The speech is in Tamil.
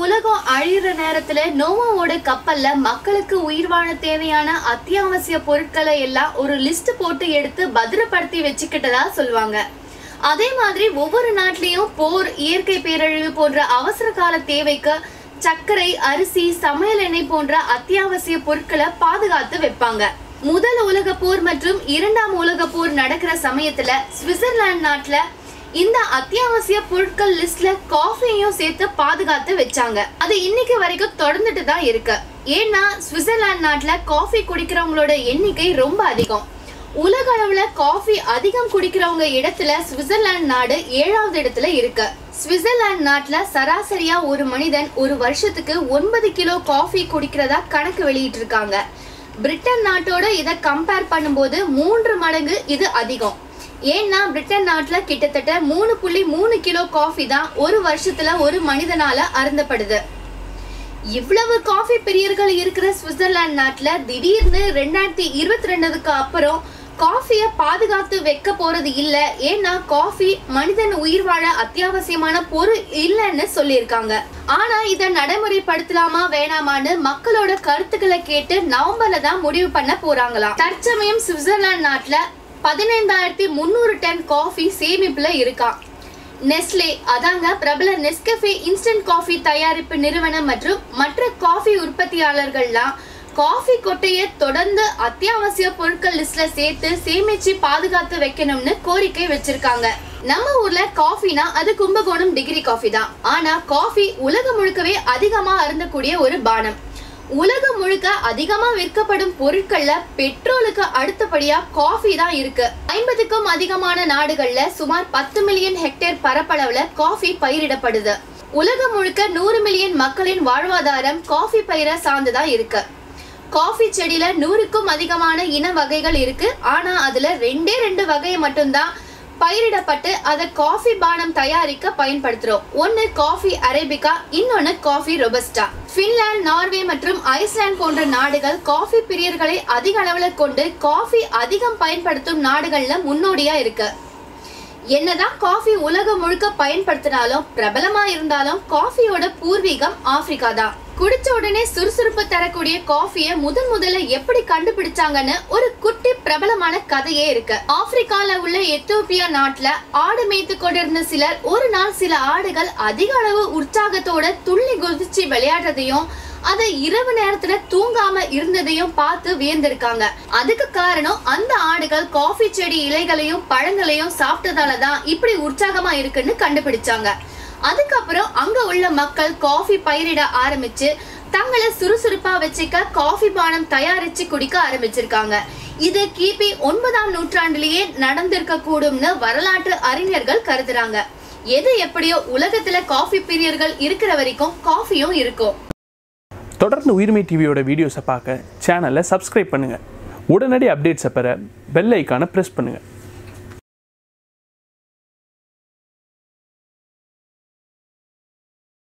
உலகம் அழியிற நேரத்துல நோவாவோட கப்பல்ல மக்களுக்கு உயிர் வாழ தேவையான அத்தியாவசிய பொருட்களை எல்லாம் ஒரு லிஸ்ட் போட்டு எடுத்து பத்திரப்படுத்தி வச்சுக்கிட்டதா சொல்லுவாங்க அதே மாதிரி ஒவ்வொரு நாட்டிலையும் போர் இயற்கை பேரழிவு போன்ற அவசர கால தேவைக்கு சர்க்கரை அரிசி சமையல் எண்ணெய் போன்ற அத்தியாவசிய பொருட்களை பாதுகாத்து வைப்பாங்க முதல் உலக போர் மற்றும் இரண்டாம் உலக போர் நடக்கிற சமயத்துல சுவிட்சர்லாந்து நாட்டுல இந்த அத்தியாவசிய பொருட்கள் லிஸ்ட்ல காஃபியையும் சேர்த்து பாதுகாத்து வச்சாங்க அது இன்னைக்கு வரைக்கும் தொடர்ந்துட்டு தான் இருக்கு ஏன்னா சுவிட்சர்லாந்து நாட்டுல காஃபி குடிக்கிறவங்களோட எண்ணிக்கை ரொம்ப அதிகம் உலக அளவுல காஃபி அதிகம் குடிக்கிறவங்க இடத்துல சுவிட்சர்லாந்து நாடு ஏழாவது இடத்துல இருக்கு சுவிட்சர்லாந்து நாட்டுல சராசரியா ஒரு மனிதன் ஒரு வருஷத்துக்கு ஒன்பது கிலோ காஃபி குடிக்கிறதா கணக்கு வெளியிட்டு இருக்காங்க பிரிட்டன் நாட்டோட இதை கம்பேர் பண்ணும்போது மூன்று மடங்கு இது அதிகம் ஏன்னா பிரிட்டன் நாட்டுல கிட்டத்தட்ட மூணு புள்ளி மூணு கிலோ காஃபி தான் ஒரு வருஷத்துல ஒரு மனிதனால அருந்தப்படுது இவ்வளவு காஃபி பிரியர்கள் இருக்கிற சுவிட்சர்லாந்து நாட்டுல திடீர்னு ரெண்டாயிரத்தி இருபத்தி ரெண்டுக்கு அப்புறம் காஃபியை பாதுகாத்து வைக்க போறது இல்ல ஏன்னா காஃபி மனிதன் உயிர் வாழ அத்தியாவசியமான பொருள் இல்லைன்னு சொல்லியிருக்காங்க ஆனா இதை நடைமுறைப்படுத்தலாமா வேணாமான்னு மக்களோட கருத்துக்களை கேட்டு நவம்பர்ல தான் முடிவு பண்ண போறாங்களாம் தற்சமயம் சுவிட்சர்லாந்து நாட்டுல பதினைந்தாயிரத்தி முந்நூறு டன் காஃபி சேமிப்புல இருக்கான் நெஸ்லே அதாங்க பிரபல நெஸ்கஃபே இன்ஸ்டன்ட் காஃபி தயாரிப்பு நிறுவனம் மற்றும் மற்ற காஃபி உற்பத்தியாளர்கள்லாம் காஃபி கொட்டையை தொடர்ந்து அத்தியாவசிய பொருட்கள் லிஸ்ட்ல சேர்த்து சேமிச்சு பாதுகாத்து வைக்கணும்னு கோரிக்கை வச்சிருக்காங்க நம்ம ஊர்ல காஃபினா அது கும்பகோணம் டிகிரி காஃபி தான் ஆனா காஃபி உலகம் முழுக்கவே அதிகமா அருந்தக்கூடிய ஒரு பானம் உலகம் முழுக்க அதிகமா விற்கப்படும் பொருட்கள்ல பெட்ரோலுக்கு அடுத்தபடியா காஃபி தான் இருக்கு ஐம்பதுக்கும் அதிகமான நாடுகள்ல சுமார் பத்து மில்லியன் ஹெக்டேர் பரப்பளவுல காஃபி பயிரிடப்படுது உலகம் முழுக்க நூறு மில்லியன் மக்களின் வாழ்வாதாரம் காஃபி பயிரை சார்ந்துதான் இருக்கு காஃபி செடியில நூறுக்கும் அதிகமான இன வகைகள் இருக்கு ஆனா அதுல ரெண்டே ரெண்டு வகையை மட்டும்தான் பயிரிடப்பட்டு அதை காஃபி பானம் தயாரிக்க பயன்படுத்துறோம் ஒன்னு காஃபி அரேபிகா இன்னொன்னு காஃபி ரொபஸ்டா பின்லாந்து நார்வே மற்றும் ஐஸ்லாந்து போன்ற நாடுகள் காஃபி பிரியர்களை அதிக அளவுல கொண்டு காஃபி அதிகம் பயன்படுத்தும் நாடுகள்ல முன்னோடியா இருக்கு என்னதான் காஃபி உலகம் முழுக்க பயன்படுத்தினாலும் பிரபலமா இருந்தாலும் காஃபியோட பூர்வீகம் ஆப்பிரிக்கா தான் குடிச்ச உடனே சுறுசுறுப்பு தரக்கூடிய காஃபியை முதன் முதல்ல எப்படி கண்டுபிடிச்சாங்கன்னு ஒரு குட்டி பிரபலமான கதையே இருக்கு ஆப்பிரிக்கால உள்ள எத்தோப்பியா நாட்டுல ஆடு மேய்த்து கொண்டிருந்த சிலர் ஒரு நாள் சில ஆடுகள் அதிக அளவு உற்சாகத்தோட துள்ளி குதிச்சு விளையாடுறதையும் அது இரவு நேரத்துல தூங்காம இருந்ததையும் பார்த்து வியந்திருக்காங்க அதுக்கு காரணம் அந்த ஆடுகள் காஃபி செடி இலைகளையும் பழங்களையும் சாப்பிட்டதால தான் இப்படி உற்சாகமா இருக்குன்னு கண்டுபிடிச்சாங்க அதுக்கப்புறம் அங்க உள்ள மக்கள் காஃபி பயிரிட ஆரம்பிச்சு தங்களை சுறுசுறுப்பா வச்சுக்க காஃபி பானம் தயாரிச்சு குடிக்க ஆரம்பிச்சிருக்காங்க இது கிபி ஒன்பதாம் நூற்றாண்டிலேயே நடந்திருக்க கூடும்னு வரலாற்று அறிஞர்கள் கருதுறாங்க எது எப்படியோ உலகத்துல காஃபி பிரியர்கள் இருக்கிற வரைக்கும் காஃபியும் இருக்கும் தொடர்ந்து உயிர்மை டிவியோட வீடியோஸை பார்க்க சேனலை சப்ஸ்கிரைப் பண்ணுங்கள் உடனடி அப்டேட்ஸை பெற பெல் ஐக்கானை ப்ரெஸ் பண்ணுங்கள்